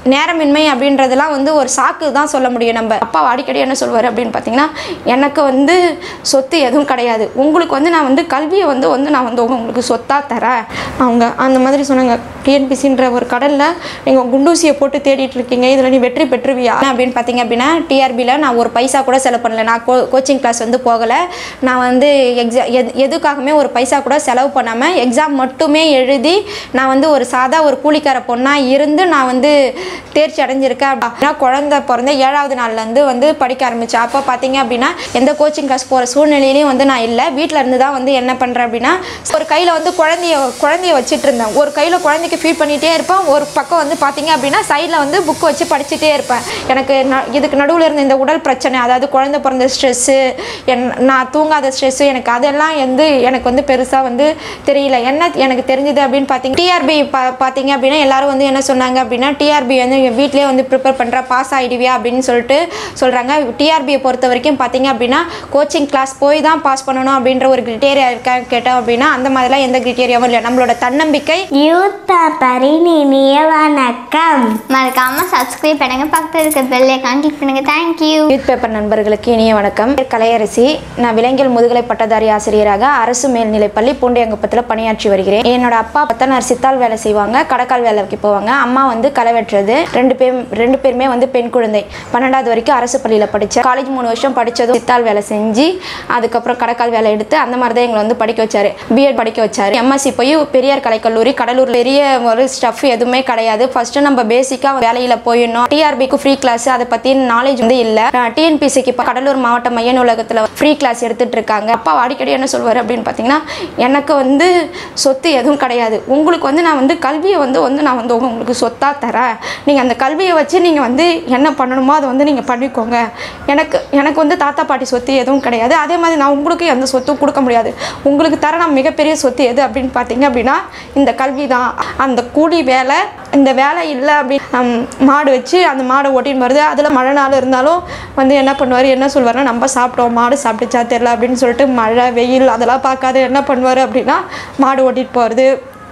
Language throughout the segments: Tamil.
நேரமின்மை அப்படின்றதெல்லாம் வந்து ஒரு சாக்கு தான் சொல்ல முடியும் நம்ம அப்பா அடிக்கடி என்ன சொல்வார் அப்படின்னு பார்த்தீங்கன்னா எனக்கு வந்து சொத்து எதுவும் கிடையாது உங்களுக்கு வந்து நான் வந்து கல்வியை வந்து வந்து நான் வந்து உங்களுக்கு சொத்தாக தரேன் அவங்க அந்த மாதிரி சொன்னாங்க டிஎன்பிசின்ற ஒரு கடலில் நீங்கள் குண்டூசியை போட்டு தேடிட்டு இருக்கீங்க இதில் நீ வெற்றி பெற்றுவியா அப்படின்னு பார்த்தீங்க அப்படின்னா டிஆர்பியில் நான் ஒரு பைசா கூட செலவு பண்ணல நான் கோ கோச்சிங் கிளாஸ் வந்து போகலை நான் வந்து எக்ஸா எது எதுக்காகவுமே ஒரு பைசா கூட செலவு பண்ணாமல் எக்ஸாம் மட்டுமே எழுதி நான் வந்து ஒரு சாதா ஒரு கூலிக்கார பொண்ணாக இருந்து நான் வந்து தேர்ச்சி அடைஞ்சிருக்கேன் அப்படின்னா குழந்தை பிறந்த ஏழாவது நாள்லேருந்து வந்து படிக்க ஆரம்பித்தேன் அப்போ பார்த்தீங்க அப்படின்னா எந்த கோச்சிங் கிளாஸ் போகிற சூழ்நிலையிலையும் வந்து நான் இல்லை வீட்டில் இருந்து தான் வந்து என்ன பண்ணுறேன் அப்படின்னா ஒரு கையில் வந்து குழந்தைய குழந்தைய வச்சுட்டு இருந்தேன் ஒரு கையில் குழந்தைக்கு ஃபீட் பண்ணிகிட்டே இருப்பேன் ஒரு பக்கம் வந்து பார்த்தீங்க அப்படின்னா சைடில் வந்து புக்கு வச்சு படிச்சுட்டே இருப்பேன் எனக்கு ந- இதுக்கு நடுவில் இருந்த இந்த உடல் பிரச்சனை அதாவது குழந்தை பிறந்த ஸ்ட்ரெஸ்ஸு என் நான் தூங்காத ஸ்ட்ரெஸ்ஸு எனக்கு அதெல்லாம் வந்து எனக்கு வந்து பெருசாக வந்து தெரியல என்ன எனக்கு தெரிஞ்சது அப்படின்னு பார்த்தீங்க டிஆர்பி பா பார்த்தீங்க அப்படின்னா எல்லாரும் வந்து என்ன சொன்னாங்க அப்படின்னா டிஆர்பி வந்து என் வீட்டிலே வந்து ப்ரிப்பேர் பண்ணுற பாஸ் ஆகிடுவியா அப்படின்னு சொல்லிட்டு சொல்கிறாங்க டிஆர்பியை பொறுத்த வரைக்கும் பார்த்தீங்க அப்படின்னா கோச்சிங் கிளாஸ் போய் தான் பாஸ் பண்ணணும் அப்படின்ற ஒரு கிரிட்டேரியா இருக்கா கேட்டோம் அப்படின்னா அந்த மாதிரிலாம் எந்த கிரிட்டேரியாவும் இல்லை நம்மளோட தன்னம்பிக்கை யூத் பரின் இனிய வணக்கம் மறக்காம சப்ஸ்கிரைப் பண்ணுங்க பக்கத்தில் இருக்க பெல் ஐக்கான் கிளிக் பண்ணுங்க தேங்க்யூ யூத் பேப்பர் நண்பர்களுக்கு இனிய வணக்கம் பேர் கலையரசி நான் விலங்கியல் முதுகலை பட்டதாரி ஆசிரியராக அரசு மேல்நிலைப்பள்ளி பூண்டியங்குப்பத்தில் பணியாற்றி வருகிறேன் என்னோட அப்பா பத்தனார் சித்தால் வேலை செய்வாங்க கடக்கால் வேலைக்கு போவாங்க அம்மா வந்து களை வெட்டுறது ரெண்டு பேரும் ரெண்டு பேருமே வந்து பெண் குழந்தை பன்னெண்டாவது வரைக்கும் அரசு பள்ளியில் படித்தேன் காலேஜ் மூணு வருஷம் படித்ததும் சித்தால் வேலை செஞ்சு அதுக்கப்புறம் கடக்கால் வேலை எடுத்து அந்த மாதிரி தான் எங்களை வந்து படிக்க வச்சாரு பிஎட் படிக்க வச்சாரு எம்எஸ்சி போய் பெரியார் கலைக்கல்லூரி கடலூர் பெரிய ஒரு ஸ்டஃப் எதுவுமே கிடையாது ஃபர்ஸ்ட் நம்ம பேசிக்காக வேலையில் போயிடணும் டிஆர்பிக்கு ஃப்ரீ கிளாஸ் அதை பற்றி நாலேஜ் வந்து இல்லை டிஎன்பிசிக்கு இப்போ கடலூர் மாவட்ட மைய நூலகத்தில் ஃப்ரீ கிளாஸ் எடுத்துட்டு இருக்காங்க அப்பா அடிக்கடி என்ன சொல்வார் அப்படின்னு பார்த்தீங்கன்னா எனக்கு வந்து சொத்து எதுவும் கிடையாது உங்களுக்கு வந்து நான் வந்து கல்வியை வந்து வந்து நான் வந்து உங்களுக்கு சொத்தாக தரேன் நீங்கள் அந்த கல்வியை வச்சு நீங்கள் வந்து என்ன பண்ணணுமோ அதை வந்து நீங்கள் பண்ணிக்கோங்க எனக்கு எனக்கு வந்து தாத்தா பாட்டி சொத்து எதுவும் கிடையாது அதே மாதிரி நான் உங்களுக்கு எந்த சொத்தும் கொடுக்க முடியாது உங்களுக்கு தர நான் மிகப்பெரிய சொத்து எது அப்படின்னு பார்த்தீங்க அப்படின்னா இந்த கல்வி தான் அந்த கூலி வேலை இந்த வேலை இல்லை அப்படின்னு ஹம், மாடு வச்சு அந்த மாடை ஓட்டின்னு வருது அதில் மழை நாள் இருந்தாலும் வந்து என்ன பண்ணுவார் என்ன சொல்வாருன்னா நம்ம சாப்பிட்டோம் மாடு சாப்பிட்டுச்சா தெரில அப்படின்னு சொல்லிட்டு மழை வெயில் அதெல்லாம் பார்க்காத என்ன பண்ணுவார் அப்படின்னா மாடு ஓட்டிட்டு போகிறது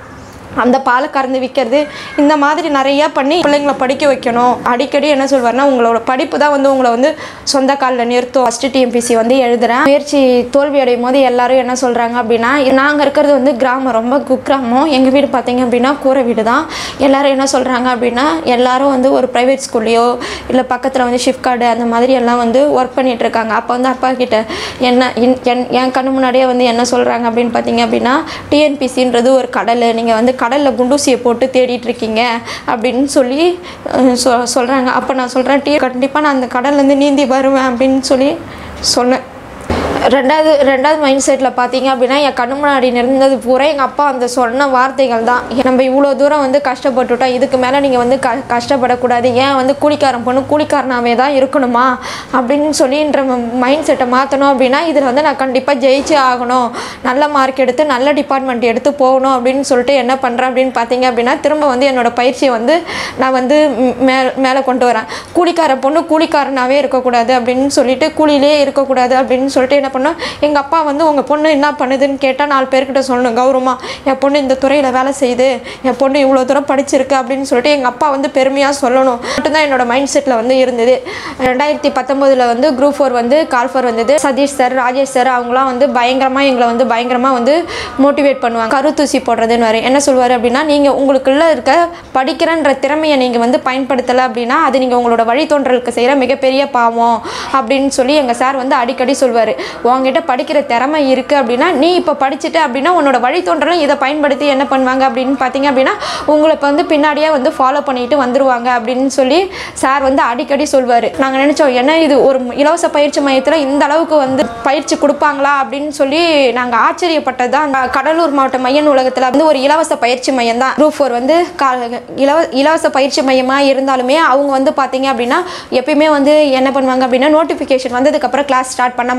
அந்த பாலை கறந்து விற்கிறது இந்த மாதிரி நிறையா பண்ணி பிள்ளைங்களை படிக்க வைக்கணும் அடிக்கடி என்ன சொல்வாருன்னா உங்களோட படிப்பு தான் வந்து உங்களை வந்து சொந்த காலில் நிறுத்தும் ஃபஸ்ட்டு டிஎம்பிசி வந்து எழுதுறேன் முயற்சி தோல்வி அடையும் போது எல்லாரும் என்ன சொல்கிறாங்க அப்படின்னா நாங்கள் இருக்கிறது வந்து கிராமம் ரொம்ப குக்கிராமம் எங்கள் வீடு பார்த்தீங்க அப்படின்னா கூரை வீடு தான் எல்லாரும் என்ன சொல்கிறாங்க அப்படின்னா எல்லாரும் வந்து ஒரு ப்ரைவேட் ஸ்கூல்லையோ இல்லை பக்கத்தில் வந்து ஷிஃப்ட் கார்டு அந்த மாதிரி எல்லாம் வந்து ஒர்க் பண்ணிட்டு இருக்காங்க அப்போ வந்து அப்பா கிட்ட என்ன இன்- என் என் கண்ணு முன்னாடியே வந்து என்ன சொல்கிறாங்க அப்படின்னு பார்த்தீங்க அப்படின்னா டிஎன்பிசின்றது ஒரு கடல் நீங்கள் வந்து கடலில் குண்டூசியை போட்டு தேடிட்டு இருக்கீங்க அப்படின்னு சொல்லி அஹ், சொ சொல்கிறாங்க அப்போ நான் சொல்கிறேன் டீ கண்டிப்பாக நான் அந்த கடல்லேருந்து நீந்தி வருவேன் அப்படின்னு சொல்லி சொன்னேன் ரெண்டாவது ரெண்டாவது மைண்ட் செட்டில் பார்த்தீங்க அப்படின்னா என் கண்ணு முன்னாடி நிறந்தது பூரா எங்கள் அப்பா அந்த சொன்ன வார்த்தைகள் தான் நம்ம இவ்வளோ தூரம் வந்து கஷ்டப்பட்டுட்டோம் இதுக்கு மேலே நீங்கள் வந்து க கஷ்டப்படக்கூடாது ஏன் வந்து கூலிக்காரன் பொண்ணு கூலிக்காரனாவே தான் இருக்கணுமா அப்படின்னு சொல்லின்ற மைண்ட் செட்டை மாற்றணும் அப்படின்னா இதில் வந்து நான் கண்டிப்பாக ஜெயிச்சே ஆகணும் நல்ல மார்க் எடுத்து நல்ல டிபார்ட்மெண்ட் எடுத்து போகணும் அப்படின்னு சொல்லிட்டு என்ன பண்ணுறேன் அப்படின்னு பார்த்தீங்க அப்படின்னா திரும்ப வந்து என்னோட பயிற்சியை வந்து நான் வந்து மேலே மேலே கொண்டு வரேன் கூலிக்கார பொண்ணு கூலிக்காரனாகவே இருக்கக்கூடாது அப்படின்னு சொல்லிட்டு கூலியிலே இருக்கக்கூடாது அப்படின்னு சொல்லிட்டு என்ன பண்ணோம் எங்கள் அப்பா வந்து உங்கள் பொண்ணு என்ன பண்ணுதுன்னு கேட்டால் நாலு பேர்கிட்ட சொல்லணும் கௌரவமாக என் பொண்ணு இந்த துறையில் வேலை செய்யுது என் பொண்ணு இவ்வளோ தூரம் படிச்சிருக்கு அப்படின்னு சொல்லிட்டு எங்கள் அப்பா வந்து பெருமையாக சொல்லணும் மட்டும்தான் என்னோட மைண்ட் செட்டில் வந்து இருந்தது ரெண்டாயிரத்தி பத்தொம்போதில் வந்து குரூப் ஃபோர் வந்து கால் ஃபோர் வந்தது சதீஷ் சார் ராஜேஷ் சார் அவங்களாம் வந்து பயங்கரமாக எங்களை வந்து பயங்கரமாக வந்து மோட்டிவேட் பண்ணுவாங்க கருத்தூசி போடுறதுன்னு வரை என்ன சொல்வார் அப்படின்னா நீங்கள் உங்களுக்குள்ளே இருக்க படிக்கிறன்ற திறமையை நீங்கள் வந்து பயன்படுத்தலை அப்படின்னா அது நீங்கள் உங்களோட வழித்தோன்றலுக்கு செய்கிற மிகப்பெரிய பாவம் அப்படின்னு சொல்லி எங்கள் சார் வந்து அடிக்கடி சொல்வார் உங்ககிட்ட படிக்கிற திறமை இருக்குது அப்படின்னா நீ இப்போ படிச்சுட்ட அப்படின்னா உன்னோட வழித்தோன்றலும் இதை பயன்படுத்தி என்ன பண்ணுவாங்க அப்படின்னு பார்த்தீங்க அப்படின்னா உங்களை இப்போ வந்து பின்னாடியே வந்து ஃபாலோ பண்ணிட்டு வந்துருவாங்க அப்படின்னு சொல்லி சார் வந்து அடிக்கடி சொல்வார் நாங்கள் நினச்சோம் என்ன இது ஒரு இலவச பயிற்சி மையத்தில் இந்த அளவுக்கு வந்து பயிற்சி கொடுப்பாங்களா அப்படின்னு சொல்லி நாங்கள் ஆச்சரியப்பட்டது தான் கடலூர் மாவட்ட மைய நூலகத்தில் வந்து ஒரு இலவச பயிற்சி மையம் தான் குரூப் ஃபோர் வந்து கா இலவ இலவச பயிற்சி மையமாக இருந்தாலுமே அவங்க வந்து பார்த்தீங்க அப்படின்னா எப்பயுமே வந்து என்ன பண்ணுவாங்க அப்படின்னா நோட்டிஃபிகேஷன் வந்ததுக்கப்புறம் கிளாஸ் ஸ்டார்ட் பண்ண மாட்டாங்க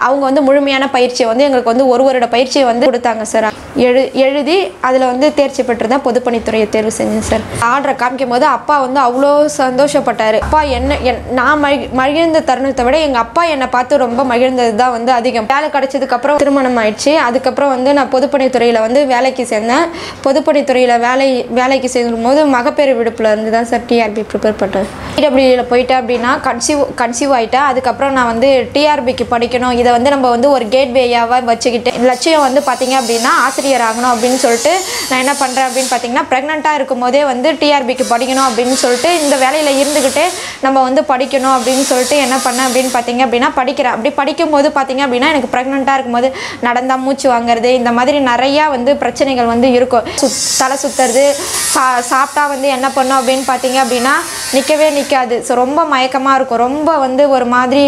அவங்க வந்து முழுமையான பயிற்சியை வந்து எங்களுக்கு வந்து ஒரு வருட பயிற்சியை வந்து கொடுத்தாங்க சார் எழு எழுதி அதில் வந்து தேர்ச்சி பெற்று தான் பொதுப்பணித்துறையை தேர்வு செஞ்சேன் சார் ஆர்டரை காமிக்கும் போது அப்பா வந்து அவ்வளோ சந்தோஷப்பட்டார் அப்பா என்ன என் நான் மகி மகிழ்ந்த தருணத்தை விட எங்கள் அப்பா என்னை பார்த்து ரொம்ப மகிழ்ந்தது தான் வந்து அதிகம் வேலை கிடைச்சதுக்கப்புறம் திருமணம் ஆயிடுச்சு அதுக்கப்புறம் வந்து நான் பொதுப்பணித்துறையில் வந்து வேலைக்கு சேர்ந்தேன் பொதுப்பணித்துறையில் வேலை வேலைக்கு சேரும் போது மகப்பேறு விடுப்பில் இருந்து தான் சார் டிஆர்பி ப்ரிப்பேர் பண்ணேன் பிடபிள்யூவில் போயிட்டேன் அப்படின்னா கன்சீவ் கன்சீவ் ஆகிட்டேன் அதுக்கப்புறம் நான் வந்து டிஆர்பிக்கு படிக்கணும் இதை வந்து நம்ம வந்து ஒரு கேட்வேயாவாக வச்சுக்கிட்டு லட்சியம் வந்து பார்த்தீங்க அப்படின்னா ஆசிரியர் ஆகணும் அப்படின்னு சொல்லிட்டு நான் என்ன பண்ணுறேன் அப்படின்னு பார்த்தீங்கன்னா ப்ரெக்னெண்ட்டாக இருக்கும் போதே வந்து டிஆர்பிக்கு படிக்கணும் அப்படின்னு சொல்லிட்டு இந்த வேலையில் இருந்துக்கிட்டே நம்ம வந்து படிக்கணும் அப்படின்னு சொல்லிட்டு என்ன பண்ணேன் அப்படின்னு பார்த்தீங்க அப்படின்னா படிக்கிறேன் அப்படி படிக்கும்போது பார்த்தீங்க அப்படின்னா எனக்கு ப்ரெக்னெண்ட்டாக இருக்கும்போது நடந்தால் மூச்சு வாங்குறது இந்த மாதிரி நிறையா வந்து பிரச்சனைகள் வந்து இருக்கும் சுத் தலை சுற்றுறது சா சாப்பிட்டா வந்து என்ன பண்ணும் அப்படின்னு பார்த்தீங்க அப்படின்னா நிற்கவே நிற்காது ஸோ ரொம்ப மயக்கமாக இருக்கும் ரொம்ப வந்து ஒரு மாதிரி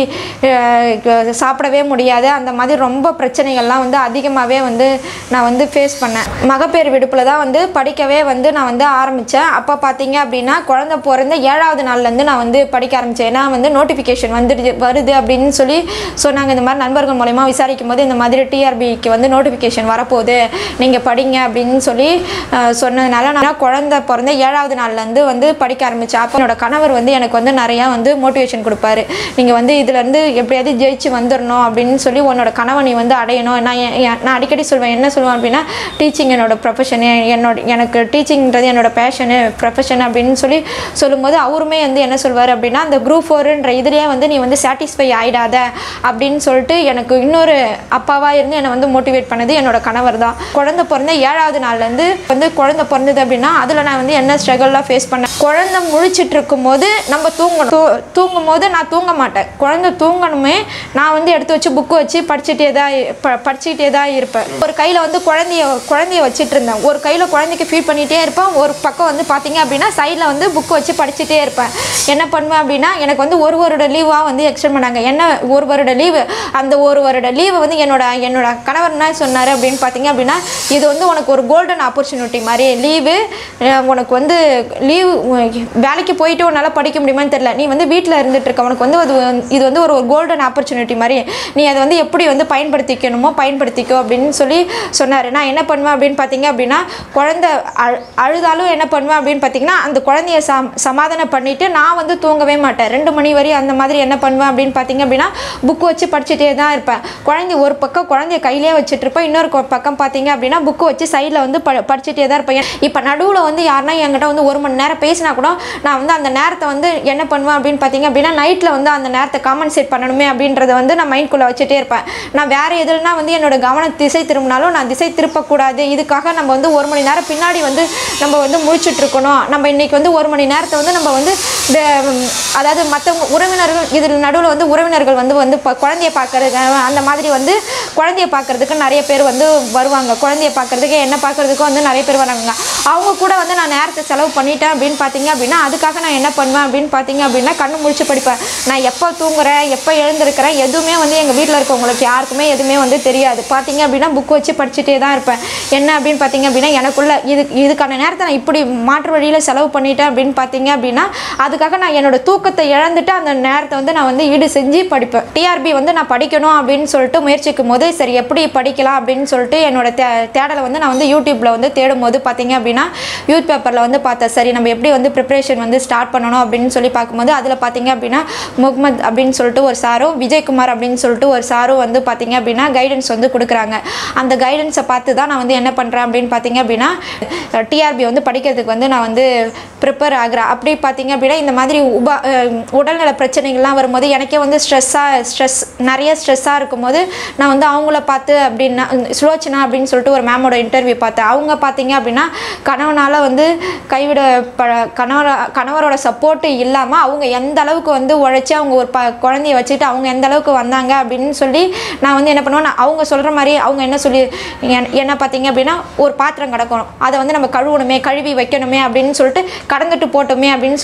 அஹ், சாப்பிடவே முடியாது அந்த மாதிரி ரொம்ப பிரச்சனைகள்லாம் வந்து அதிகமாகவே வந்து நான் வந்து ஃபேஸ் பண்ணேன் மகப்பேறு விடுப்பில் தான் வந்து படிக்கவே வந்து நான் வந்து ஆரம்பித்தேன் அப்போ பார்த்தீங்க அப்படின்னா குழந்தை பிறந்த ஏழாவது நாள்லேருந்து நான் வந்து படிக்க ஆரம்பித்தேன் ஏன்னா வந்து நோட்டிஃபிகேஷன் வந்துடுது வருது அப்படின்னு சொல்லி சொன்னாங்க இந்த மாதிரி நண்பர்கள் மூலயமா விசாரிக்கும் போது இந்த மாதிரி டிஆர்பிக்கு வந்து நோட்டிஃபிகேஷன் வரப்போகுது நீங்கள் படிங்க அப்படின்னு சொல்லி அஹ், சொன்னதுனால நான் குழந்தை பிறந்த ஏழாவது நாள்லேருந்து வந்து படிக்க ஆரம்பித்தேன் அப்போ என்னோட கணவர் வந்து எனக்கு வந்து நிறையா வந்து மோட்டிவேஷன் கொடுப்பாரு நீங்கள் வந்து இதுலேருந்து எப்படியாவது ஜெயிச்சு வந்துடணும் அப்படின்னு சொல்லி உன்னோட கனவை நீ வந்து அடையணும் நான் எ- எ- நான் அடிக்கடி சொல்வேன் என்ன சொல்லுவேன் அப்படின்னா டீச்சிங் என்னோட ப்ரொஃபஷனு என்னோட எனக்கு டீச்சிங்கிறது என்னோட பேஷனு ப்ரொஃபஷன் அப்படின்னு சொல்லி சொல்லும்போது அவருமே வந்து என்ன சொல்வார் அப்படின்னா அந்த குரூப் ஃபோருன்ற இதுலேயே வந்து நீ வந்து சாட்டிஸ்ஃபை ஆகிடாத அப்படின்னு சொல்லிட்டு எனக்கு இன்னொரு அப்பாவாக இருந்து என்னை வந்து மோட்டிவேட் பண்ணது என்னோட கணவர் தான் குழந்தை பிறந்த ஏழாவது நாள்லேருந்து வந்து குழந்தை பிறந்தது அப்படின்னா அதில் நான் வந்து என்ன ஸ்ட்ரகிள்லாம் ஃபேஸ் பண்ணேன் குழந்தை முழிச்சிட்டு இருக்கும்போது நம்ம தூங்கணும் தூ தூங்கும் போது நான் தூங்க மாட்டேன் குழந்தை தூங்கணுமே நான் வந்து எடுத்து வச்சு புக்கு வச்சு படிச்சுட்டே தான் இ- ப படிச்சுக்கிட்டே தான் இருப்பேன் ஒரு கையில் வந்து குழந்தைய குழந்தைய வச்சுட்டு இருந்தேன் ஒரு கையில் குழந்தைக்கு ஃபீட் பண்ணிகிட்டே இருப்பேன் ஒரு பக்கம் வந்து பார்த்தீங்க அப்படின்னா சைடில் வந்து புக்கு வச்சு படிச்சுட்டே இருப்பேன் என்ன பண்ணுவேன் அப்படின்னா எனக்கு வந்து ஒரு வருட லீவாக வந்து எக்ஸ்டெண்ட் பண்ணாங்க என்ன ஒரு வருட லீவு அந்த ஒரு வருட லீவை வந்து என்னோட என்னோட கணவர் என்ன சொன்னார் அப்படின்னு பார்த்தீங்க அப்படின்னா இது வந்து உனக்கு ஒரு கோல்டன் ஆப்பர்ச்சுனிட்டி மாதிரி லீவு உனக்கு வந்து லீவு வேலைக்கு போயிட்டு உன்னால் படிக்க முடியுமான்னு தெரியல நீ வந்து வீட்டில் இருந்துட்டு இருக்க உனக்கு வந்து அது வந்து- இது வந்து ஒரு கோல்டன் ஆப்பர்ச்சுனிட்டி மாதிரி நீ அதை வந்து எப்படி வந்து பயன்படுத்திக்கணுமோ பயன்படுத்திக்கோ அப்படின்னு சொல்லி சொன்னார் நான் என்ன பண்ணுவேன் அப்படின்னு பார்த்தீங்க அப்படின்னா குழந்தை அழு அழுதாலும் என்ன பண்ணுவேன் அப்படின்னு பார்த்தீங்கன்னா அந்த குழந்தைய சம் சமாதானம் பண்ணிவிட்டு நான் வந்து தூங்கவே மாட்டேன் ரெண்டு மணி வரை அந்த மாதிரி என்ன பண்ணுவேன் அப்படின்னு பார்த்தீங்க அப்படின்னா புக்கு வச்சு படிச்சுட்டே தான் இருப்பேன் குழந்தை ஒரு பக்கம் குழந்தைய கையிலே வச்சுட்டு இருப்பேன் இன்னொரு கொ- பக்கம் பார்த்தீங்க அப்படின்னா புக்கு வச்சு சைடில் வந்து ப படிச்சுட்டே தான் இருப்பேன் இப்போ நடுவில் வந்து யாருன்னா என்கிட்ட வந்து ஒரு மணி நேரம் பேசினா கூட நான் வந்து அந்த நேரத்தை வந்து என்ன பண்ணுவேன் அப்படின்னு பார்த்தீங்க அப்படின்னா நைட்டில் வந்து அந்த நேரத்தை காம்பன்சேட் பண்ணணுமே அப்படின்றத வந்து நான் மைண்ட்குள்ளே வச்சுட்டே இருப்பேன் நான் வேறு எதுலனா வந்து என்னோட கவன திசை திரும்பினாலும் நான் திசை திருப்பக்கூடாது இதுக்காக நம்ம வந்து ஒரு மணி நேரம் பின்னாடி வந்து நம்ம வந்து முழிச்சிட்டு இருக்கணும் நம்ம இன்னைக்கு வந்து ஒரு மணி நேரத்தை வந்து நம்ம வந்து இந்த, ம், அதாவது மற்றவங்க உறவினர்கள் இதில் நடுவில் வந்து உறவினர்கள் வந்து வந்து ப- குழந்தைய பார்க்கறது அந்த மாதிரி வந்து குழந்தைய பார்க்கறதுக்கு நிறைய பேர் வந்து வருவாங்க குழந்தைய பார்க்கறதுக்கு என்ன பார்க்கறதுக்கும் வந்து நிறைய பேர் வராங்க அவங்க கூட வந்து நான் நேரத்தை செலவு பண்ணிட்டேன் அப்படின்னு பார்த்தீங்க அப்படின்னா அதுக்காக நான் என்ன பண்ணுவேன் அப்படின்னு பார்த்தீங்க அப்படின்னா கண்ணு முழிச்சு படிப்பேன் நான் எப்போ தூங்குறேன் எப்போ எழுந்திருக்கிறேன் எதுவுமே வந்து எங்கள் வீட்டில் இருக்கவங்களுக்கு யாருக்குமே எதுவுமே வந்து தெரியாது பார்த்தீங்க அப்படின்னா புக் வச்சு படிச்சுட்டே தான் இருப்பேன் என்ன அப்படின்னு பார்த்தீங்க அப்படின்னா எனக்குள்ள இது இதுக்கான நேரத்தை நான் இப்படி மாற்று வழியில் செலவு பண்ணிட்டேன் அப்படின்னு பார்த்தீங்க அப்படின்னா அதுக்காக நான் என்னோட தூக்கத்தை இழந்துட்டு அந்த நேரத்தை வந்து நான் வந்து ஈடு செஞ்சு படிப்பேன் டிஆர்பி வந்து நான் படிக்கணும் அப்படின்னு சொல்லிட்டு முயற்சிக்கும் போது சரி எப்படி படிக்கலாம் அப்படின்னு சொல்லிட்டு என்னோட தே தேடலை வந்து நான் வந்து யூடியூப்பில் வந்து தேடும் போது பார்த்தீங்க அப்படின்னா யூத் பேப்பரில் வந்து பார்த்தேன் சரி நம்ம எப்படி வந்து ப்ரிப்ரேஷன் வந்து ஸ்டார்ட் பண்ணணும் அப்படின்னு சொல்லி பார்க்கும்போது அதில் பார்த்தீங்க அப்படின்னா முகமது அப்படின்னு சொல்லிட்டு ஒரு சாரும் விஜயகுமார் அப்படின்னு சொல்லிட்டு ஒரு சாரும் வந்து பார்த்தீங்க அப்படின்னா கைடன்ஸ் வந்து கொடுக்குறாங்க அந்த கைடன்ஸை பார்த்து தான் நான் வந்து என்ன பண்ணுறேன் அப்படின்னு பார்த்தீங்க அப்படின்னா டிஆர்பி வந்து படிக்கிறதுக்கு வந்து நான் வந்து ப்ரிப்பேர் ஆகுறேன் அப்படி பார்த்தீங்க அப்படின்னா இந்த மாதிரி உபா அஹ் உடல்நல பிரச்சனைகள்லாம் வரும்போது எனக்கே வந்து ஸ்ட்ரெஸ்ஸாக ஸ்ட்ரெஸ் நிறைய ஸ்ட்ரெஸ்ஸாக இருக்கும்போது நான் வந்து அவங்கள பார்த்து அப்படின்னா சுலோச்சனா அப்படின்னு சொல்லிட்டு ஒரு மேமோட இன்டர்வியூ பார்த்தேன் அவங்க பார்த்தீங்க அப்படின்னா கணவனால் வந்து கைவிட ப கணவர கணவரோட சப்போர்ட்டு இல்லாமல் அவங்க எந்த அளவுக்கு வந்து உழைச்சி அவங்க ஒரு ப குழந்தைய வச்சுட்டு அவங்க எந்த அளவுக்கு வந்தாங்க அப்படின்னு சொல்லி நான் வந்து என்ன பண்ணுவேன் நான் அவங்க சொல்கிற மாதிரி அவங்க என்ன சொல்லி என்- என்ன பார்த்தீங்க அப்படின்னா ஒரு பாத்திரம் கிடக்கணும் அதை வந்து நம்ம கழுவணுமே கழுவி வைக்கணுமே அப்படின்னு சொல்லிட்டு கடந்துட்டு போட்டோமே அப்படின்னு சொல்லிட்டு எல்லா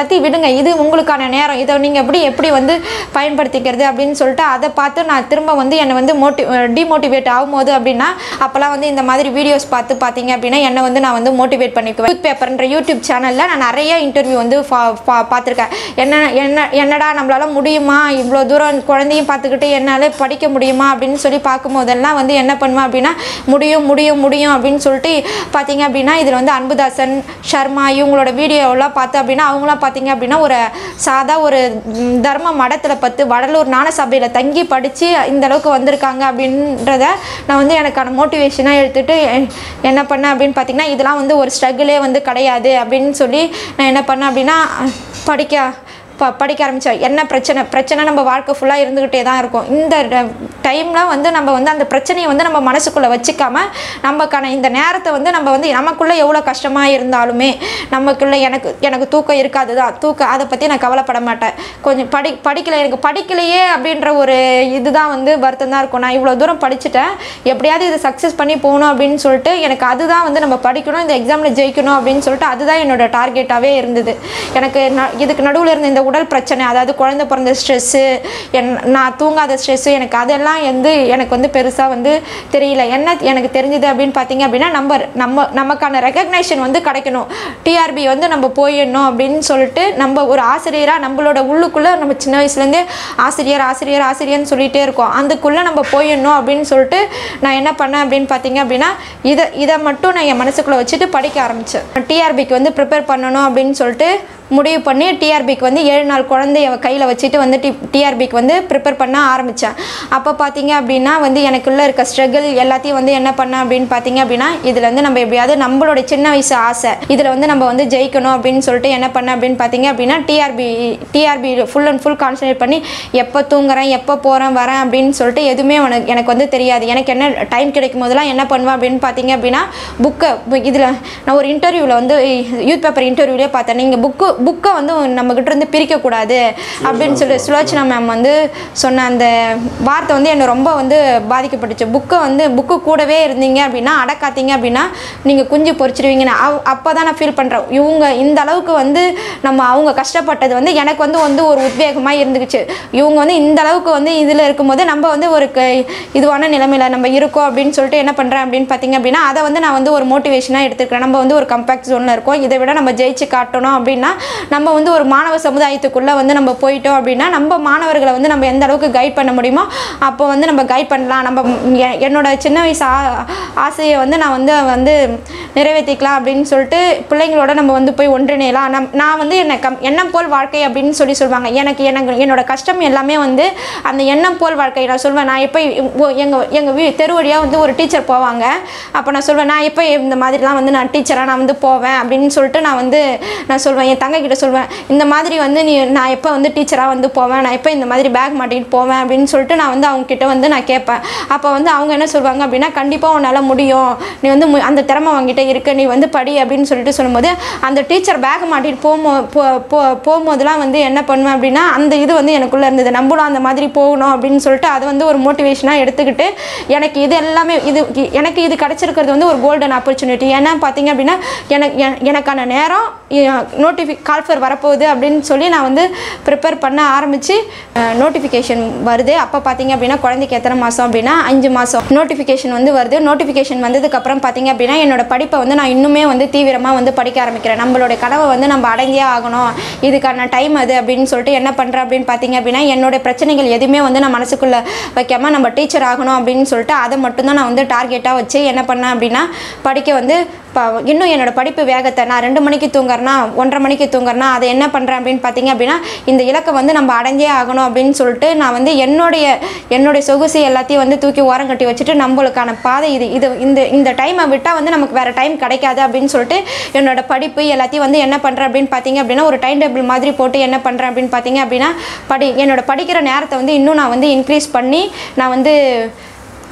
எல்லாத்தையும் விடுங்க இது உங்களுக்கான நேரம் இதை நீங்கள் எப்படி எப்படி வந்து பயன்படுத்திக்கிறது அப்படின்னு சொல்லிட்டு அதை பார்த்து நான் திரும்ப வந்து என்னை வந்து மோட்டி டிமோட்டிவேட் ஆகும்போது அப்படின்னா அப்போல்லாம் வந்து இந்த மாதிரி வீடியோஸ் பார்த்து பார்த்தீங்க அப்படின்னா என்னை வந்து நான் வந்து மோட்டிவேட் பண்ணிக்குவேன் யூத் பேப்பர்ன்ற யூடியூப் சேனலில் நான் நிறைய இன்டர்வியூ வந்து பா- பா- பார்த்துருக்கேன் என்ன என்ன என்னடா நம்மளால முடியுமா இவ்வளோ தூரம் குழந்தையும் பார்த்துக்கிட்டு என்னால் படிக்க முடியுமா அப்படின்னு சொல்லி பார்க்கும்போதெல்லாம் வந்து என்ன பண்ணுவேன் அப்படின்னா முடியும் முடியும் முடியும் அப்படின்னு சொல்லிட்டு பார்த்தீங்க அப்படின்னா இதில் வந்து அன்புதாசன் சர்மா இவங்களோட வீடியோலாம் பார்த்து அப்படின்னா அவங்களாம் பார்த்தீங்க அப்படின்னா ஒரு சாதா ஒரு ம், தர்ம மடத்தில் பத்து வடலூர் ஞான சபையில் தங்கி படித்து இந்த அளவுக்கு வந்திருக்காங்க அப்படின்றத நான் வந்து எனக்கான மோட்டிவேஷனாக எடுத்துகிட்டு என்ன பண்ணேன் அப்படின்னு பார்த்தீங்கன்னா இதெல்லாம் வந்து ஒரு ஸ்ட்ரகிளே வந்து கிடையாது அப்படின்னு சொல்லி நான் என்ன பண்ணேன் அப்படின்னா படிக்க ப படிக்க ஆரம்பித்தேன் என்ன பிரச்சனை பிரச்சனை நம்ம வாழ்க்கை ஃபுல்லாக இருந்துக்கிட்டே தான் இருக்கும் இந்த டைமில் வந்து நம்ம வந்து அந்த பிரச்சனையை வந்து நம்ம மனசுக்குள்ளே வச்சுக்காம நமக்கான இந்த நேரத்தை வந்து நம்ம வந்து நமக்குள்ளே எவ்வளோ கஷ்டமாக இருந்தாலுமே நமக்குள்ளே எனக்கு எனக்கு தூக்கம் இருக்காது தான் தூக்கம் அதை பற்றி நான் கவலைப்பட மாட்டேன் கொஞ்சம் படி படிக்கல எனக்கு படிக்கலையே அப்படின்ற ஒரு இதுதான் வந்து வருத்தம் தான் இருக்கும் நான் இவ்வளோ தூரம் படிச்சுட்டேன் எப்படியாவது இது சக்ஸஸ் பண்ணி போகணும் அப்படின்னு சொல்லிட்டு எனக்கு அதுதான் வந்து நம்ம படிக்கணும் இந்த எக்ஸாமில் ஜெயிக்கணும் அப்படின்னு சொல்லிட்டு அதுதான் என்னோட டார்கெட்டாகவே இருந்தது எனக்கு ந- இதுக்கு நடுவில் இருந்த இந்த உடல் பிரச்சனை அதாவது குழந்தை பிறந்த ஸ்ட்ரெஸ்ஸு என் நான் தூங்காத ஸ்ட்ரெஸ்ஸு எனக்கு அதெல்லாம் வந்து எனக்கு வந்து பெருசாக வந்து தெரியல என்ன எனக்கு தெரிஞ்சது அப்படின்னு பார்த்தீங்க அப்படின்னா நம்ம நம்ம நமக்கான ரெகக்னேஷன் வந்து கிடைக்கணும் டிஆர்பி வந்து நம்ம போயிடணும் அப்படின்னு சொல்லிட்டு நம்ம ஒரு ஆசிரியராக நம்மளோட உள்ளுக்குள்ளே நம்ம சின்ன வயசுலேருந்தே ஆசிரியர் ஆசிரியர் ஆசிரியர்னு சொல்லிகிட்டே இருக்கோம் அதுக்குள்ளே நம்ம போயிடணும் அப்படின்னு சொல்லிட்டு நான் என்ன பண்ணேன் அப்படின்னு பார்த்தீங்க அப்படின்னா இதை இதை மட்டும் நான் என் மனசுக்குள்ளே வச்சுட்டு படிக்க ஆரம்பித்தேன் டிஆர்பிக்கு வந்து ப்ரிப்பேர் பண்ணணும் அப்படின்னு சொல்லிட்டு முடிவு பண்ணி டிஆர்பிக்கு வந்து ஏழு நாள் குழந்தைய கையில் வச்சுட்டு வந்து டி டிஆர்பிக்கு வந்து ப்ரிப்பேர் பண்ண ஆரம்பித்தேன் அப்போ பார்த்தீங்க அப்படின்னா வந்து எனக்குள்ளே இருக்க ஸ்ட்ரகிள் எல்லாத்தையும் வந்து என்ன பண்ணேன் அப்படின்னு பார்த்தீங்க அப்படின்னா இதில் வந்து நம்ம எப்படியாவது நம்மளோட சின்ன வயசு ஆசை இதில் வந்து நம்ம வந்து ஜெயிக்கணும் அப்படின்னு சொல்லிட்டு என்ன பண்ணேன் அப்படின்னு பார்த்தீங்க அப்படின்னா TRP TRP full and full concentrate பண்ணி எப்போ தூங்குறேன் எப்போ போகிறேன் வரேன் அப்படின்னு சொல்லிட்டு எதுவுமே உனக்கு எனக்கு வந்து தெரியாது எனக்கு என்ன டைம் கிடைக்கும் போதெல்லாம் என்ன பண்ணுவேன் அப்படின்னு பார்த்தீங்க அப்படின்னா புக்கை இதில் நான் ஒரு இன்டர்வியூவில் வந்து யூத் பேப்பர் இன்டர்வியூலேயே பார்த்தேன் நீங்கள் புக்கு புக்கை வந்து நம்மக்கிட்ட இருந்து பிரிக்கக்கூடாது அப்படின்னு சொல்லி சுலோச்சனா மேம் வந்து சொன்ன அந்த வார்த்தை வந்து என்னை ரொம்ப வந்து பாதிக்கப்பட்டுச்சு புக்கை வந்து புக்கு கூடவே இருந்தீங்க அப்படின்னா அடக்காத்தீங்க அப்படின்னா நீங்கள் குஞ்சு பொறிச்சிருவீங்கன்னு அவ் அப்போ தான் நான் ஃபீல் பண்ணுறேன் இவங்க இந்த அளவுக்கு வந்து நம்ம அவங்க கஷ்டப்பட்டது வந்து எனக்கு வந்து வந்து ஒரு உத்வேகமாக இருந்துக்குச்சு இவங்க வந்து இந்த அளவுக்கு வந்து இதில் இருக்கும்போது நம்ம வந்து ஒரு க இதுவான நிலைமையில நம்ம இருக்கோம் அப்படின்னு சொல்லிட்டு என்ன பண்ணுறேன் அப்படின்னு பார்த்தீங்க அப்படின்னா அதை வந்து நான் வந்து ஒரு மோட்டிவேஷனாக எடுத்துக்கிறேன் நம்ம வந்து ஒரு கம்பேக்ட் ஜோனில் இருக்கோம் இதை விட நம்ம ஜெயிச்சு காட்டணும் அப்படின்னா நம்ம வந்து ஒரு மாணவ சமுதாயத்துக்குள்ளே வந்து நம்ம போயிட்டோம் அப்படின்னா நம்ம மாணவர்களை வந்து நம்ம எந்த அளவுக்கு கைட் பண்ண முடியுமோ அப்போ வந்து நம்ம கைட் பண்ணலாம் நம்ம எ- என்னோட சின்ன வயசு ஆ- ஆசையை வந்து நான் வந்து வந்து நிறைவேற்றிக்கலாம் அப்படின்னு சொல்லிட்டு பிள்ளைங்களோட நம்ம வந்து போய் ஒன்றிணையலாம் நம் நான் வந்து என்னை கம் எண்ணம் போல் வாழ்க்கை அப்படின்னு சொல்லி சொல்லுவாங்க எனக்கு எனக்கு என்னோட கஷ்டம் எல்லாமே வந்து அந்த எண்ணம் போல் வாழ்க்கை நான் சொல்வேன் நான் எப்போ எங்கள் எங்கள் வீ தெரு வழியாக வந்து ஒரு டீச்சர் போவாங்க அப்போ நான் சொல்வேன் நான் எப்போ இந்த மாதிரிலாம் வந்து நான் டீச்சராக நான் வந்து போவேன் அப்படின்னு சொல்லிட்டு நான் வந்து நான் சொல்வேன் என் தங்கை கிட்ட சொல்வேன் இந்த மாதிரி வந்து நீ நான் எப்போ வந்து டீச்சராக வந்து போவேன் நான் எப்போ இந்த மாதிரி பேக் மாட்டிக்கிட்டு போவேன் அப்படின்னு சொல்லிட்டு நான் வந்து அவங்க கிட்ட வந்து நான் கேட்பேன் அப்போ வந்து அவங்க என்ன சொல்லுவாங்க அப்படின்னா கண்டிப்பாக உன்னால் முடியும் நீ வந்து மு- அந்த திறமை வாங்கிட்ட இருக்க நீ வந்து படி அப்படின்னு சொல்லிட்டு சொல்லும்போது அந்த டீச்சர் பேக் மாட்டிட்டு போகும்போ போ போ போகும்போதெல்லாம் வந்து என்ன பண்ணுவேன் அப்படின்னா அந்த இது வந்து எனக்குள்ளே இருந்தது நம்மளும் அந்த மாதிரி போகணும் அப்படின்னு சொல்லிட்டு அதை வந்து ஒரு மோட்டிவேஷனாக எடுத்துக்கிட்டு எனக்கு இது எல்லாமே இது இ- எனக்கு இது கிடச்சிருக்கிறது வந்து ஒரு கோல்டன் ஆப்பர்ச்சுனிட்டி ஏன்னா பார்த்தீங்க அப்படின்னா எனக்கு எ- எனக்கான நேரம் நோட்டிஃபி கால்ஃபர் வரப்போகுது அப்படின்னு சொல்லி நான் வந்து ப்ரிப்பேர் பண்ண ஆரம்பித்து நோட்டிஃபிகேஷன் வருது அப்போ பார்த்தீங்க அப்படின்னா குழந்தைக்கு எத்தனை மாதம் அப்படின்னா அஞ்சு மாதம் நோட்டிஃபிகேஷன் வந்து வருது நோட்டிஃபிகேஷன் வந்ததுக்கப்புறம் பார்த்தீங்க அப்படின்னா என்னோட படிப்பை வந்து நான் இன்னுமே வந்து தீவிரமாக வந்து படிக்க ஆரம்பிக்கிறேன் நம்மளுடைய கனவை வந்து நம்ம அடைந்தே ஆகணும் இதுக்கான டைம் அது அப்படின்னு சொல்லிட்டு என்ன பண்ணுறேன் அப்படின்னு பார்த்தீங்க அப்படின்னா என்னோட பிரச்சனைகள் எதுவுமே வந்து நான் மனசுக்குள்ளே வைக்காம நம்ம டீச்சர் ஆகணும் அப்படின்னு சொல்லிட்டு அதை மட்டும்தான் நான் வந்து டார்கெட்டாக வச்சு என்ன பண்ணேன் அப்படின்னா படிக்க வந்து ப இன்னும் என்னோட படிப்பு வேகத்தை நான் ரெண்டு மணிக்கு தூங்குறேன்னா ஒன்றரை மணிக்கு தூங்குறேன்னா அதை என்ன பண்ணுறேன் அப்படின்னு பார்த்தீங்க அப்படின்னா இந்த இலக்கை வந்து நம்ம அடைஞ்சே ஆகணும் அப்படின்னு சொல்லிட்டு நான் வந்து என்னுடைய என்னுடைய சொகுசு எல்லாத்தையும் வந்து தூக்கி ஓரம் கட்டி வச்சுட்டு நம்மளுக்கான பாதை இது இது இந்த இந்த டைமை விட்டால் வந்து நமக்கு வேறு டைம் கிடைக்காது அப்படின்னு சொல்லிட்டு என்னோட படிப்பு எல்லாத்தையும் வந்து என்ன பண்ணுறேன் அப்படின்னு பார்த்தீங்க அப்படின்னா ஒரு டைம் டேபிள் மாதிரி போட்டு என்ன பண்ணுறேன் அப்படின்னு பார்த்தீங்க அப்படின்னா படி என்னோட படிக்கிற நேரத்தை வந்து இன்னும் நான் வந்து இன்க்ரீஸ் பண்ணி நான் வந்து அஹ்,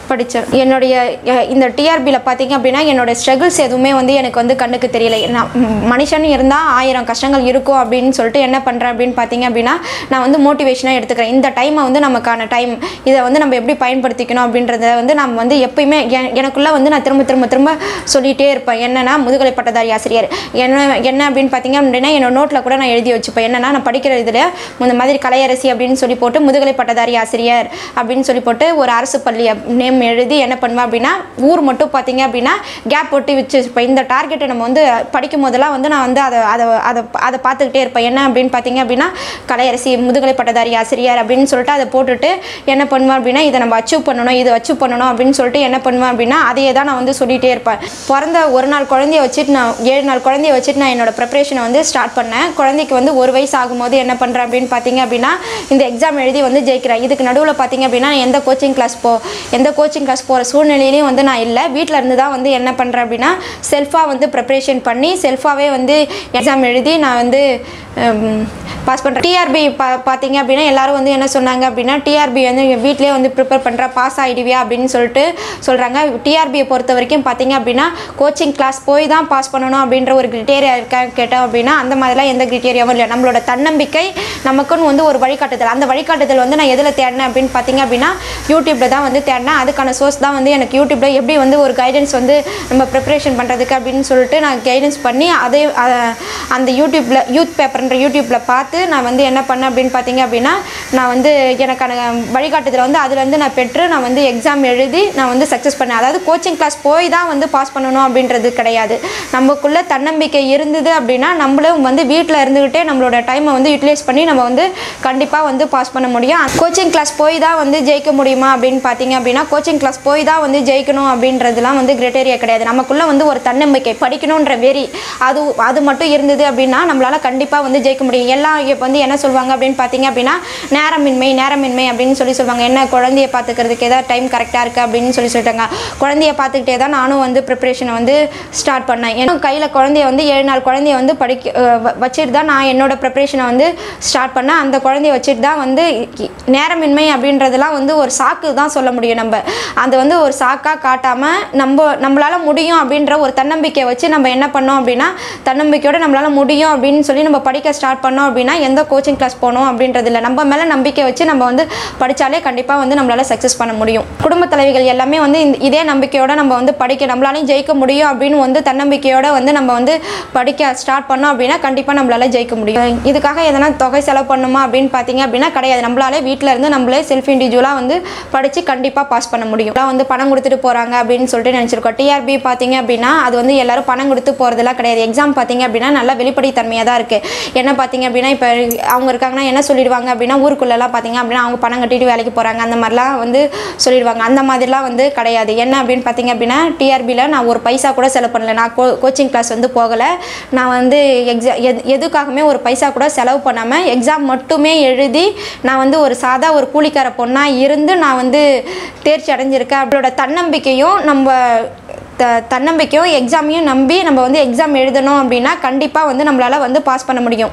படித்தேன் என்னுடைய அஹ், இந்த டிஆர்பியில் பார்த்தீங்க அப்படின்னா என்னோட ஸ்ட்ரகிள்ஸ் எதுவுமே வந்து எனக்கு வந்து கண்ணுக்கு தெரியல நான் ம், மனுஷன் இருந்தால் ஆயிரம் கஷ்டங்கள் இருக்கும் அப்படின்னு சொல்லிட்டு என்ன பண்ணுறேன் அப்படின்னு பார்த்தீங்க அப்படின்னா நான் வந்து மோட்டிவேஷனாக எடுத்துக்கிறேன் இந்த டைமை வந்து நமக்கான டைம் இதை வந்து நம்ம எப்படி பயன்படுத்திக்கணும் அப்படின்றத வந்து நம்ம வந்து எப்பயுமே எ- எனக்குள்ளே வந்து நான் திரும்ப திரும்ப திரும்ப சொல்லிகிட்டே இருப்பேன் என்னன்னா முதுகலை பட்டதாரி ஆசிரியர் என்ன என்ன அப்படின்னு பார்த்தீங்க அப்படின்னா என்னோட நோட்டில் கூட நான் எழுதி வச்சுப்பேன் என்னன்னா நான் படிக்கிற இதில் இந்த மாதிரி கலையரசி அப்படின்னு சொல்லி போட்டு முதுகலை பட்டதாரி ஆசிரியர் அப்படின்னு சொல்லி போட்டு ஒரு அரசு பள்ளி நேம் எழுதி என்ன பண்ணுவேன் அப்படின்னா ஊர் மட்டும் பார்த்தீங்க அப்படின்னா கேப் போட்டு வச்சு வச்சுப்பேன் இந்த டார்கெட்டை நம்ம வந்து படிக்கும் போதெல்லாம் வந்து நான் வந்து அதை அதை அதை அதை பார்த்துக்கிட்டே இருப்பேன் என்ன அப்படின்னு பார்த்தீங்க அப்படின்னா கலையரசி முதுகலை பட்டதாரி ஆசிரியர் அப்படின்னு சொல்லிட்டு அதை போட்டுட்டு என்ன பண்ணுவேன் அப்படின்னா இதை நம்ம அச்சீவ் பண்ணணும் இதை அச்சீவ் பண்ணணும் அப்படின்னு சொல்லிட்டு என்ன பண்ணுவேன் அப்படின்னா அதையே தான் நான் வந்து சொல்லிகிட்டே இருப்பேன் பிறந்த ஒரு நாள் குழந்தைய வச்சுட்டு நான் ஏழு நாள் குழந்தைய வச்சுட்டு நான் என்னோட ப்ரிப்பரேஷனை வந்து ஸ்டார்ட் பண்ணேன் குழந்தைக்கு வந்து ஒரு வயசு ஆகும்போது என்ன பண்ணுறேன் அப்படின்னு பார்த்தீங்க அப்படின்னா இந்த எக்ஸாம் எழுதி வந்து ஜெயிக்கிறேன் இதுக்கு நடுவில் பார்த்தீங்க அப்படின்னா நான் எந்த கோச்சிங் கிளாஸ் போ எந்த கோச்சிங் கிளாஸ் போகிற சூழ்நிலையிலையும் வந்து நான் இல்லை வீட்டில் இருந்து தான் வந்து என்ன பண்ணுறேன் அப்படின்னா செல்ஃபாக வந்து ப்ரிப்பரேஷன் பண்ணி செல்ஃபாகவே வந்து எக்ஸாம் எழுதி நான் வந்து பாஸ் பண்ணுறேன் டிஆர்பி பா பார்த்தீங்க அப்படின்னா எல்லாரும் வந்து என்ன சொன்னாங்க அப்படின்னா டிஆர்பி வந்து வீட்டிலே வந்து ப்ரிப்பேர் பண்ணுற பாஸ் ஆகிடுவியா அப்படின்னு சொல்லிட்டு சொல்கிறாங்க டிஆர்பியை பொறுத்த வரைக்கும் பார்த்தீங்க அப்படின்னா கோச்சிங் கிளாஸ் போய் தான் பாஸ் பண்ணணும் அப்படின்ற ஒரு கிரிட்டேரியா இருக்கா கேட்டோம் அப்படின்னா அந்த மாதிரிலாம் எந்த கிரிட்டேரியாவும் இல்லை நம்மளோட தன்னம்பிக்கை நமக்குன்னு வந்து ஒரு வழிகாட்டுதல் அந்த வழிகாட்டுதல் வந்து நான் எதில் தேடினேன் அப்படின்னு பார்த்தீங்க அப்படின்னா யூடியூப்பில் தான் வந்து தேடினேன் அதுக்கான சோர்ஸ் தான் வந்து எனக்கு யூடியூப்பில் எப்படி வந்து ஒரு கைடன்ஸ் வந்து நம்ம ப்ரிப்பரேஷன் பண்ணுறதுக்கு அப்படின்னு சொல்லிட்டு நான் கைடன்ஸ் பண்ணி அதே அ- அந்த யூடியூப்பில் யூத் பேப்பர்ன்ற யூடியூப்பில் பார்த்து நான் வந்து என்ன பண்ணேன் அப்படின்னு பார்த்தீங்க அப்படின்னா நான் வந்து எனக்கான வழிகாட்டுதல் வந்து அதுலேருந்து நான் பெற்று நான் வந்து எக்ஸாம் எழுதி நான் வந்து சக்ஸஸ் பண்ணேன் அதாவது கோச்சிங் கிளாஸ் போய் தான் வந்து பாஸ் பண்ணணும் அப்படின்றது கிடையாது நமக்குள்ள தன்னம்பிக்கை இருந்தது அப்படின்னா நம்மளும் வந்து வீட்டில் இருந்துக்கிட்டே நம்மளோட டைமை வந்து யூட்டிலைஸ் பண்ணி நம்ம வந்து கண்டிப்பாக வந்து பாஸ் பண்ண முடியும் கோச்சிங் கிளாஸ் போய் தான் வந்து ஜெயிக்க முடியுமா அப்படின்னு பார்த்தீங்க அப்படின்னா கோச்சிங் கிளாஸ் போய் தான் வந்து ஜெயிக்கணும் அப்படின்றதுலாம் வந்து கிரிட்டேரியா கிடையாது நமக்குள்ள வந்து ஒரு தன்னம்பிக்கை படிக்கணுன்ற வெறி அது அது மட்டும் இருந்தது அப்படின்னா நம்மளால கண்டிப்பாக வந்து ஜெயிக்க முடியும் எல்லாம் இப்போ வந்து என்ன சொல்லுவாங்க அப்படின்னு பார்த்தீங்க அப்படின்னா நேரமின்மை நேரமின்மை அப்படின்னு சொல்லி சொல்லுவாங்க என்ன குழந்தைய பார்த்துக்கிறதுக்கு ஏதாவது டைம் கரெக்டாக இருக்குது அப்படின்னு சொல்லி சொல்லிட்டாங்க குழந்தைய பார்த்துக்கிட்டே தான் நானும் வந்து ப்ரிப்பரேஷனை வந்து ஸ்டார்ட் பண்ணேன் ஏன்னா கையில் குழந்தைய வந்து ஏழு நாள் குழந்தைய வந்து படிக்க அஹ் வ- வச்சுட்டு தான் நான் என்னோட ப்ரிப்பரேஷனை வந்து ஸ்டார்ட் பண்ணேன் அந்த குழந்தைய வச்சுட்டு தான் வந்து இ- நேரமின்மை அப்படின்றதெல்லாம் வந்து ஒரு சாக்கு தான் சொல்ல முடியும் நம்ம அது வந்து ஒரு சாக்காக காட்டாமல் நம்ம நம்மளால் முடியும் அப்படின்ற ஒரு தன்னம்பிக்கையை வச்சு நம்ம என்ன பண்ணோம் அப்படின்னா தன்னம்பிக்கையோட நம்மளால் முடியும் அப்படின்னு சொல்லி நம்ம படிக்க ஸ்டார்ட் பண்ணோம் அப்படின்னா எந்த கோச்சிங் கிளாஸ் போகணும் அப்படின்றது இல்லை நம்ம மேலே நம்பிக்கை வச்சு நம்ம வந்து படித்தாலே கண்டிப்பாக வந்து நம்மளால் சக்ஸஸ் பண்ண முடியும் குடும்ப தலைவிகள் எல்லாமே வந்து இந்த- இதே நம்பிக்கையோட நம்ம வந்து படிக்க நம்மளாலையும் ஜெயிக்க முடியும் அப்படின்னு வந்து தன்னம்பிக்கையோட வந்து நம்ம வந்து படிக்க ஸ்டார்ட் பண்ணோம் அப்படின்னா கண்டிப்பாக நம்மளால ஜெயிக்க முடியும் இதுக்காக எதனா தொகை செலவு பண்ணுமா அப்படின்னு பார்த்தீங்க அப்படின்னா கிடையாது நம்மளாலே வீட்டில் இருந்து நம்மளே செல்ஃப் இண்டிவிஜுவலாக வந்து படித்து கண்டிப்பாக பாஸ் பண்ண முடியும் எல்லாம் வந்து பணம் கொடுத்துட்டு போகிறாங்க அப்படின்னு சொல்லிட்டு நினச்சிருக்கோம் டிஆர்பி பார்த்தீங்க அப்படின்னா அது வந்து எல்லாரும் பணம் கொடுத்து போகிறதெல்லாம் கிடையாது எக்ஸாம் பார்த்தீங்க அப்படின்னா நல்லா வெளிப்படைத்தன்மையாக தான் இருக்குது என்ன பார்த்தீங்க அப்படின்னா இப்போ அவங்க இருக்காங்கன்னா என்ன சொல்லிடுவாங்க அப்படின்னா ஊருக்குள்ளெல்லாம் பார்த்தீங்க அப்படின்னா அவங்க பணம் கட்டிட்டு வேலைக்கு போகிறாங்க அந்த மாதிரிலாம் வந்து சொல்லிடுவாங்க அந்த மாதிரிலாம் வந்து கிடையாது என்ன அப்படின்னு பார்த்தீங்க அப்படின்னா டிஆர்பியில் நான் ஒரு பைசா கூட செலவு பண்ணல நான் கோ கோச்சிங் கிளாஸ் வந்து போகலை நான் வந்து எக்ஸா எது எதுக்காகவுமே ஒரு பைசா கூட செலவு பண்ணாமல் எக்ஸாம் மட்டுமே எழுதி நான் வந்து ஒரு சாதா ஒரு கூலிக்கார பொண்ணாக இருந்து நான் வந்து தேர்ச்சி அடைஞ்சிருக்கேன் அவளோட தன்னம்பிக்கையும் நம்ம த தன்னம்பிக்கையும் எக்ஸாமையும் நம்பி நம்ம வந்து எக்ஸாம் எழுதணும் அப்படின்னா கண்டிப்பாக வந்து நம்மளால் வந்து பாஸ் பண்ண முடியும்